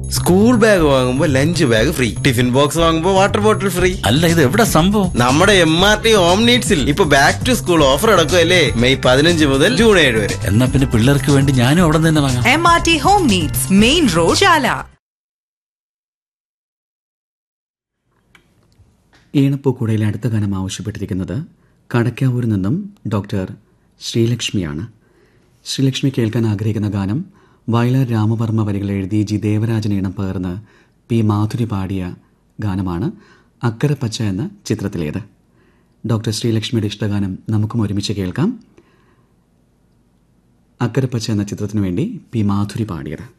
school bag വാങ്ങുമ്പോ lunch bag free tiffin box വാങ്ങുമ്പോ water bottle free അല്ല ഇത് എവിടെ സംഭവം നമ്മുടെ എം ആർ ടി ഹോം നീഡ്സിൽ ഇപ്പൊ ബാക്ക് ടു സ്കൂൾ ഓഫർ അടക്കുമല്ലേ മെയ് പതിനഞ്ച് മുതൽ ജൂൺ ഏഴ് വരെ എന്നാ പിന്നെ പിള്ളേർക്ക് വേണ്ടി ഞാനും അവിടെ നിന്ന് തന്നെ വാങ്ങാം M R T home needs main road Chala ഈണപ്പൂക്കുടയിലെ അടുത്ത ഗാനം ആവശ്യപ്പെട്ടിരിക്കുന്നത് കടക്കാവൂരിൽ നിന്നും ഡോക്ടർ ശ്രീലക്ഷ്മിയാണ് ശ്രീലക്ഷ്മി കേൾക്കാൻ ആഗ്രഹിക്കുന്ന ഗാനം വയലാർ രാമവർമ്മ വരികൾ എഴുതി ജി ദേവരാജൻ ഈണം പകർന്ന് പി മാധുരി പാടിയ ഗാനമാണ് അക്കരപ്പച്ച എന്ന ചിത്രത്തിലേത് ഡോക്ടർ ശ്രീലക്ഷ്മിയുടെ ഇഷ്ടഗാനം നമുക്കും ഒരുമിച്ച് കേൾക്കാം അക്കരപ്പച്ച എന്ന ചിത്രത്തിനു വേണ്ടി പി മാധുരി പാടിയത്